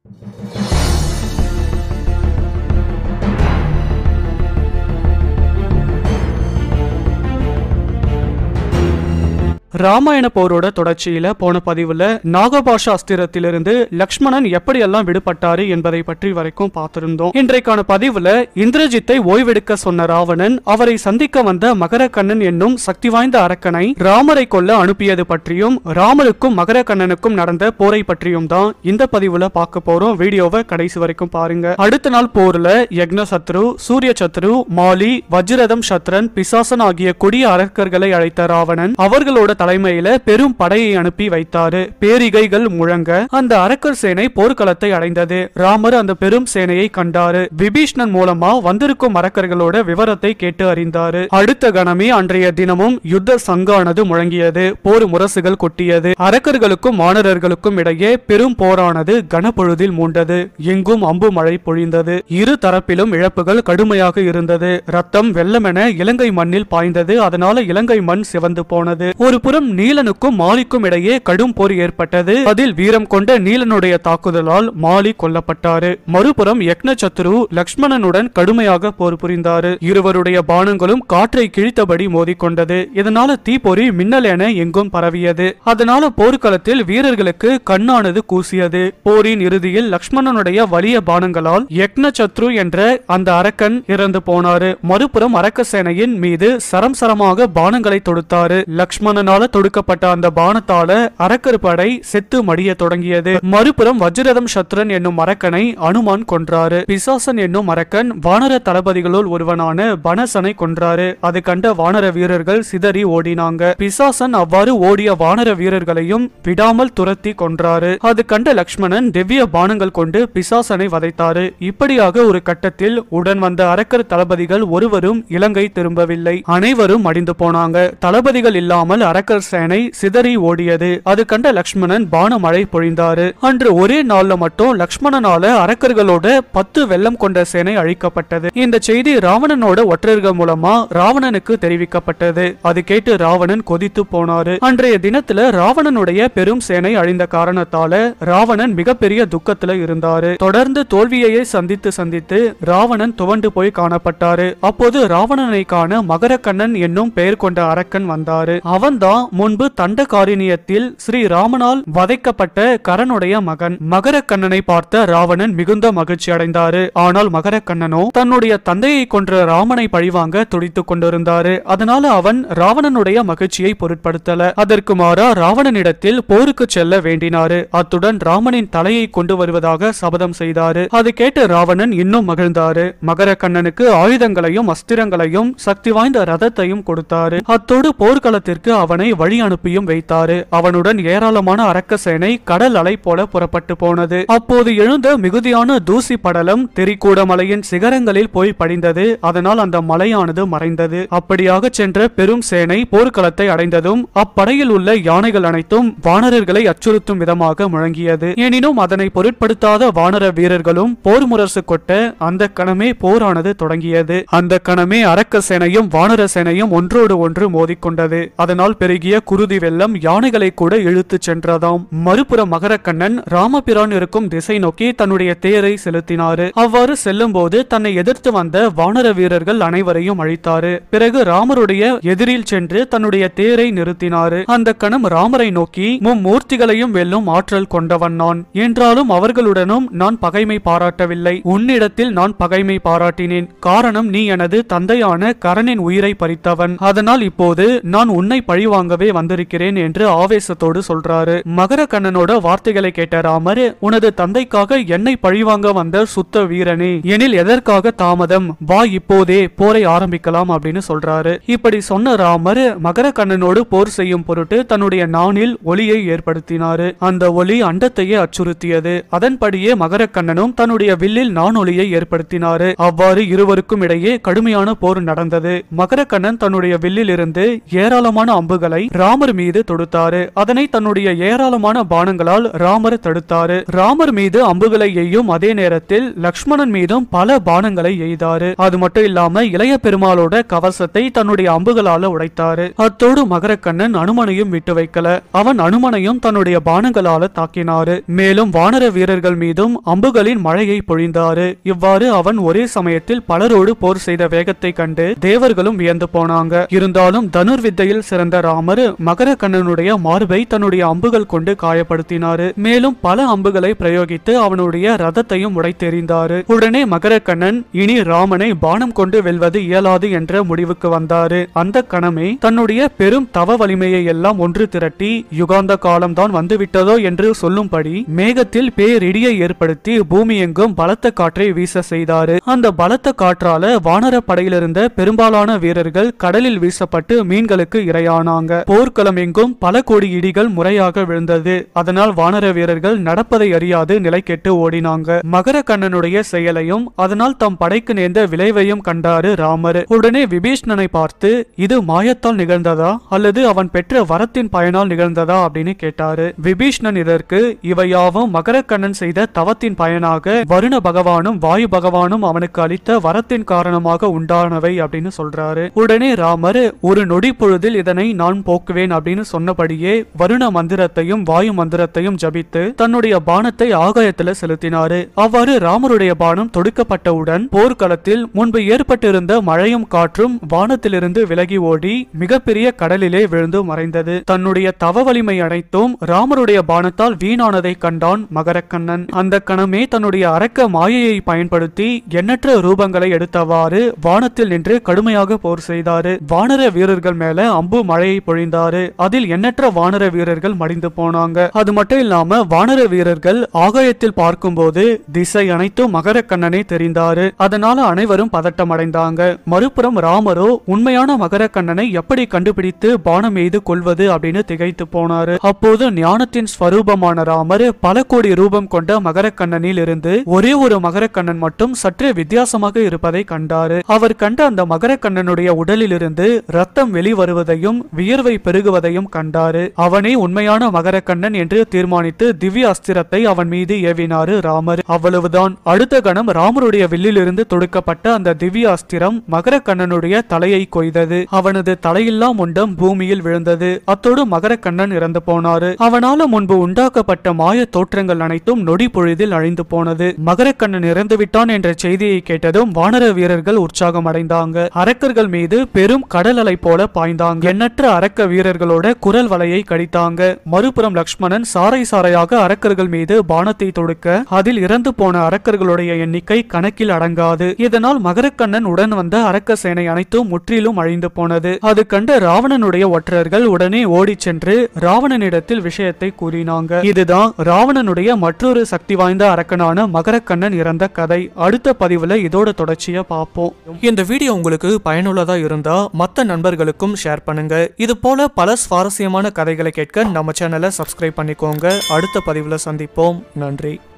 ராமாயண போரோட தொடர்ச்சியில போன பதிவுல நாகபாஷ அஸ்திரத்திலிருந்து லக்ஷ்மணன் எப்படியெல்லாம் விடுபட்டாரு என்பதை பற்றி வரைக்கும் பார்த்திருந்தோம் இன்றைக்கான பதிவுல இந்திரஜித்தை ஓய்வெடுக்க சொன்ன ராவணன் அவரை சந்திக்க வந்த மகரக்கண்ணன் என்னும் சக்தி வாய்ந்த அரக்கனை ராமரை கொல்ல அனுப்பியது பற்றியும் ராமருக்கும் மகரக்கண்ணனுக்கும் நடந்த போரை பற்றியும் தான் இந்த பதிவுல பார்க்க போறோம் வீடியோவை கடைசி வரைக்கும் பாருங்க அடுத்த நாள் போர்ல யக்னசத்ரு சூரிய சத்ரு மாலி வஜ்ரதம் சத்ரன் பிசாசன் ஆகிய கொடிய அரக்கர்களை அழைத்த ராவணன் அவர்களோட தலைமையில பெரும் படையை அனுப்பி வைத்தாரு பேரிகைகள் முழங்க அந்த அரக்கர் சேனை போர்க்களத்தை அடைந்தது ராமர் அந்த பெரும் சேனையை கண்டாரு விபீஷ்ணன் மூலமா வந்திருக்கும் அரக்கர்களோட விவரத்தை கேட்டு அறிந்தாரு அடுத்த கணமே அன்றைய தினமும் யுத்த சங்கானது முழங்கியது போர் முரசுகள் கொட்டியது அரக்கர்களுக்கும் வானரர்களுக்கும் இடையே பெரும் போரானது கனப்பொழுதில் மூண்டது எங்கும் அம்பு மழை பொழிந்தது இரு தரப்பிலும் இழப்புகள் கடுமையாக இருந்தது ரத்தம் வெள்ளமென இலங்கை மண்ணில் பாய்ந்தது அதனால இலங்கை மண் சிவந்து போனது ஒரு புறம் நீலனுக்கும் மாலிக்கும் இடையே கடும் போர் ஏற்பட்டது அதில் வீரம் கொண்ட நீலனுடைய தாக்குதலால் மாலி கொல்லப்பட்டாரு மறுபுறம் யக்னசத்ரு லக்ஷ்மணனுடன் கடுமையாக போர் புரிந்தாரு இருவருடைய பானங்களும் காற்றை கிழித்தபடி மோதிக்கொண்டது இதனால தீப்பொறி மின்னல் என எங்கும் பரவியது அதனால போர்க்களத்தில் வீரர்களுக்கு கண்ணானது கூசியது போரின் இறுதியில் லக்ஷ்மணனுடைய வலிய பானங்களால் யக்னசத்ரு என்ற அந்த அரக்கன் இறந்து போனாரு மறுபுறம் அரக்க சேனையின் மீது சரம் சரமாக பானங்களை தொடுத்தாரு லக்ஷ்மணனால தொடுக்கப்பட்ட அந்த பானத்தால அரக்கர் படை செத்து மடிய தொடங்கியது மறுபுறம் வஜ்ரதம் சத்ரன் என்னும் அரக்கனை அனுமான் கொன்றாரு பிசாசன் என்னும் அரக்கன் வானர தளபதிகளுள் ஒருவனான பனசனை கொன்றாரு அது கண்ட வானர வீரர்கள் சிதறி ஓடினாங்க பிசாசன் அவ்வாறு ஓடிய வானர வீரர்களையும் விடாமல் துரத்தி கொன்றாரு அது கண்ட லக்ஷ்மணன் திவ்ய பானங்கள் கொண்டு பிசாசனை வதைத்தாரு இப்படியாக ஒரு கட்டத்தில் உடன் வந்த அரக்கர் தளபதிகள் ஒருவரும் இலங்கை திரும்பவில்லை அனைவரும் மடிந்து போனாங்க தளபதிகள் இல்லாமல் அரக்கர் சேனை சிதறி ஓடியது அது கண்ட லக்ஷ்மணன் பானமழை பொழிந்தாரு அன்று ஒரே நாள்ல மட்டும் லக்ஷ்மணனால அரக்கர்களோட பத்து வெள்ளம் கொண்ட சேனை அழிக்கப்பட்டது இந்த செய்தி ராவணனோட ஒற்றர்கள் மூலமா ராவணனுக்கு தெரிவிக்கப்பட்டது அது கேட்டு ராவணன் கொதித்து போனாரு அன்றைய தினத்துல ராவணனுடைய பெரும் சேனை அழிந்த காரணத்தால ராவணன் மிகப்பெரிய துக்கத்துல இருந்தாரு தொடர்ந்து தோல்வியையே சந்தித்து சந்தித்து ராவணன் துவண்டு போய் காணப்பட்டாரு அப்போது ராவணனை காண மகரக்கண்ணன் என்னும் பெயர் கொண்ட அரக்கன் வந்தாரு அவன்தான் முன்பு தண்டகாரிணியத்தில் ஸ்ரீ ராமனால் வதைக்கப்பட்ட கரனுடைய மகன் மகரக்கண்ணனை பார்த்த ராவணன் மிகுந்த மகிழ்ச்சி அடைந்தாரு ஆனால் மகரக்கண்ணனோ தன்னுடைய தந்தையை கொன்ற ராமனை பழிவாங்க துடித்துக் கொண்டிருந்தாரு அதனால அவன் ராவணனுடைய மகிழ்ச்சியை பொருட்படுத்தல அதற்கு மாறா ராவணனிடத்தில் போருக்கு செல்ல வேண்டினாரு அத்துடன் ராமனின் தலையை கொண்டு வருவதாக சபதம் செய்தாரு அது கேட்டு ராவணன் இன்னும் மகிழ்ந்தாரு மகரக்கண்ணனுக்கு ஆயுதங்களையும் அஸ்திரங்களையும் சக்தி வாய்ந்த ரதத்தையும் கொடுத்தாரு அத்தோடு போர்க்களத்திற்கு அவனை வழி அனுப்பியும் வைத்தாரு அவனுடன் ஏராளமான அரக்க சேனை கடல் அலை போல புறப்பட்டு போனது அப்போது எழுந்த மிகுதியான தூசி படலம் தெரிக்கூட மலையின் சிகரங்களில் போய் படிந்தது அதனால் அந்த மலையானது மறைந்தது அப்படியாக சென்ற பெரும் சேனை போர்க்களத்தை அடைந்ததும் அப்படையில் உள்ள யானைகள் அனைத்தும் வானரர்களை அச்சுறுத்தும் விதமாக முழங்கியது எனினும் அதனை பொருட்படுத்தாத வானர வீரர்களும் போர் முரசு கொட்ட அந்த கணமே போரானது தொடங்கியது அந்த கணமே அரக்க சேனையும் வானர சேனையும் ஒன்றோடு ஒன்று மோதிக்கொண்டது அதனால் பெருகிய குருதி வெள்ளம் யானைகளை கூட இழுத்துச் சென்றதாம் மறுபுறம் மகரக்கண்ணன் ராமபிரான் இருக்கும் திசை நோக்கி தன்னுடைய தேரை செலுத்தினாரு அவ்வாறு செல்லும் போது தன்னை எதிர்த்து வந்த வானர வீரர்கள் அனைவரையும் அழித்தாரு பிறகு ராமருடைய எதிரில் சென்று தன்னுடைய தேரை நிறுத்தினாரு அந்த கணம் ராமரை நோக்கி மும்மூர்த்திகளையும் வெல்லும் ஆற்றல் கொண்டவன் நான் என்றாலும் அவர்களுடனும் நான் பகைமை பாராட்டவில்லை உன்னிடத்தில் நான் பகைமை பாராட்டினேன் காரணம் நீ எனது தந்தையான கரனின் உயிரை பறித்தவன் அதனால் இப்போது நான் உன்னை பழிவாங்கவே வந்திருக்கிறேன் என்று ஆவேசத்தோடு சொல்றாரு மகரக்கண்ணனோட வார்த்தைகளை கேட்ட ராமர் உனது தந்தைக்காக என்னை பழிவாங்க வந்த சுத்த வீரனே எனில் எதற்காக தாமதம் வா இப்போதே போரை ஆரம்பிக்கலாம் அப்படின்னு சொல்றாரு இப்படி சொன்ன ராமர் மகரக்கண்ணனோடு போர் செய்யும் பொருட்டு தன்னுடைய நாணில் ஒளியை ஏற்படுத்தினாரு அந்த ஒளி அண்டத்தையே அச்சுறுத்தியது அதன்படியே மகரக்கண்ணனும் தன்னுடைய வில்லில் நானொலியை ஏற்படுத்தினாரு அவ்வாறு இருவருக்கும் இடையே கடுமையான போர் நடந்தது மகரக்கண்ணன் தன்னுடைய வில்லில் இருந்து ஏராளமான அம்புகளை அம்புகளை ராமர் மீது தொடுத்தாரு அதனை தன்னுடைய ஏராளமான பானங்களால் ராமர் தடுத்தாரு ராமர் மீது அம்புகளை எய்யும் அதே நேரத்தில் லக்ஷ்மணன் மீதும் பல பானங்களை எய்தாரு அது மட்டும் இல்லாம இளைய பெருமாளோட கவசத்தை தன்னுடைய அம்புகளால உடைத்தாரு அத்தோடு மகரக்கண்ணன் அனுமனையும் விட்டு வைக்கல அவன் அனுமனையும் தன்னுடைய பானங்களால தாக்கினாரு மேலும் வானர வீரர்கள் மீதும் அம்புகளின் மழையை பொழிந்தாரு இவ்வாறு அவன் ஒரே சமயத்தில் பலரோடு போர் செய்த வேகத்தை கண்டு தேவர்களும் வியந்து போனாங்க இருந்தாலும் தனுர்வித்தையில் சிறந்த ராமர் மகரக்கண்ணனுடைய மார்பை தன்னுடைய அம்புகள் கொண்டு காயப்படுத்தினாரு மேலும் பல அம்புகளை பிரயோகித்து அவனுடைய ரதத்தையும் உடைத்தெறிந்தாரு உடனே மகரக்கண்ணன் இனி ராமனை பானம் கொண்டு வெல்வது இயலாது என்ற முடிவுக்கு வந்தாரு அந்த கணமே தன்னுடைய பெரும் தவ வலிமையை எல்லாம் ஒன்று திரட்டி யுகாந்த காலம்தான் வந்துவிட்டதோ என்று சொல்லும்படி மேகத்தில் பேரிடியை ஏற்படுத்தி பூமி எங்கும் பலத்த காற்றை வீச செய்தாரு அந்த பலத்த காற்றால வானர படையிலிருந்த பெரும்பாலான வீரர்கள் கடலில் வீசப்பட்டு மீன்களுக்கு இரையானாங்க போர்க்களம் எங்கும் பல கோடி இடிகள் முறையாக விழுந்தது அதனால் வானர வீரர்கள் நடப்பதை அறியாது நிலை கெட்டு ஓடினாங்க மகர கண்ணனுடைய செயலையும் அதனால் தம் படைக்கு நேர்ந்த விளைவையும் கண்டாரு ராமர் உடனே விபீஷ்ணனை பார்த்து இது மாயத்தால் நிகழ்ந்ததா அல்லது அவன் பெற்ற வரத்தின் பயனால் நிகழ்ந்ததா அப்படின்னு கேட்டாரு விபீஷ்ணன் இதற்கு இவையாவும் மகரக்கண்ணன் செய்த தவத்தின் பயனாக வருண பகவானும் வாயு பகவானும் அவனுக்கு அளித்த வரத்தின் காரணமாக உண்டானவை அப்படின்னு சொல்றாரு உடனே ராமர் ஒரு நொடி பொழுதில் இதனை நான் போக்குவேன் அப்படின்னு சொன்னபடியே வருண மந்திரத்தையும் வாயு மந்திரத்தையும் ஜபித்து தன்னுடைய பானத்தை ஆகாயத்துல செலுத்தினாரு அவ்வாறு ராமருடைய பானம் தொடுக்கப்பட்டவுடன் போர்க்களத்தில் முன்பு ஏற்பட்டிருந்த மழையும் காற்றும் வானத்திலிருந்து விலகி ஓடி மிகப்பெரிய கடலிலே விழுந்து மறைந்தது தன்னுடைய தவ வலிமை அனைத்தும் ராமருடைய பானத்தால் வீணானதை கண்டான் மகரக்கண்ணன் அந்த கணமே தன்னுடைய அரக்க மாயையை பயன்படுத்தி எண்ணற்ற ரூபங்களை எடுத்தவாறு வானத்தில் நின்று கடுமையாக போர் செய்தாரு வானர வீரர்கள் மேல அம்பு மழையை பொழிந்தாரு அதில் எண்ணற்ற வானர வீரர்கள் மடிந்து போனாங்க அது மட்டும் இல்லாம வானர வீரர்கள் ஆகாயத்தில் பார்க்கும்போது திசை அனைத்தும் மகரக்கண்ணனே தெரிந்தாரு அதனால அனைவரும் பதட்டம் அடைந்தாங்க மறுபுறம் ராமரோ உண்மையான மகரக்கண்ணனை எப்படி கண்டுபிடித்து பானம் எய்து கொள்வது அப்படின்னு திகைத்து போனாரு அப்போது ஞானத்தின் ஸ்வரூபமான ராமர் பல கோடி ரூபம் கொண்ட மகரக்கண்ணனில் இருந்து ஒரே ஒரு மகரக்கண்ணன் மட்டும் சற்றே வித்தியாசமாக இருப்பதை கண்டாரு அவர் கண்ட அந்த மகரக்கண்ணனுடைய உடலிலிருந்து ரத்தம் வெளிவருவதையும் வியர்வை பெருகுவதையும் கண்டாரு அவனே உண்மையான மகரக்கண்ணன் என்று தீர்மானித்து திவ்ய அஸ்திரத்தை அவன் மீது ஏவினாரு ராமர் அவ்வளவுதான் அடுத்த கணம் ராமருடைய வில்லிலிருந்து தொடுக்கப்பட்ட அந்த திவ்ய அஸ்திரம் மகரக்கண்ணனுடைய தலையை கொய்தது அவனது தலையில்லா முண்டம் பூமியில் விழுந்தது அத்தோடு மகரக்கண்ணன் இறந்து போனாரு அவனால முன்பு உண்டாக்கப்பட்ட மாய தோற்றங்கள் அனைத்தும் நொடி பொழுதில் அழிந்து போனது மகரக்கண்ணன் இறந்து விட்டான் என்ற செய்தியை கேட்டதும் வானர வீரர்கள் உற்சாகம் அடைந்தாங்க அரக்கர்கள் மீது பெரும் கடல் அலை போல பாய்ந்தாங்க எண்ணற்ற அரக்க வீரர்களோட குரல் வலையை கடித்தாங்க மறுபுறம் லக்ஷ்மணன் சாறை சாறையாக அரக்கர்கள் மீது பானத்தை தொடுக்க அதில் இறந்து போன அரக்கர்களுடைய எண்ணிக்கை கணக்கில் அடங்காது இதனால் மகரக்கண்ணன் உடன் வந்த அரக்க சேனை அனைத்தும் முற்றிலும் அழிந்து போனது அது கண்ட ராவணனுடைய ஒற்றர்கள் உடனே ஓடிச் சென்று ராவணனிடத்தில் விஷயத்தை கூறினாங்க இதுதான் ராவணனுடைய மற்றொரு சக்தி வாய்ந்த அரக்கனான மகரக்கண்ணன் இறந்த கதை அடுத்த பதிவுல இதோட தொடர்ச்சியை பார்ப்போம் இந்த வீடியோ உங்களுக்கு பயனுள்ளதா இருந்தா மத்த நண்பர்களுக்கும் ஷேர் பண்ணுங்க இது போல பல சுவாரஸ்யமான கதைகளை கேட்க நம்ம சேனலை சப்ஸ்கிரைப் பண்ணிக்கோங்க அடுத்த பதிவுல சந்திப்போம் நன்றி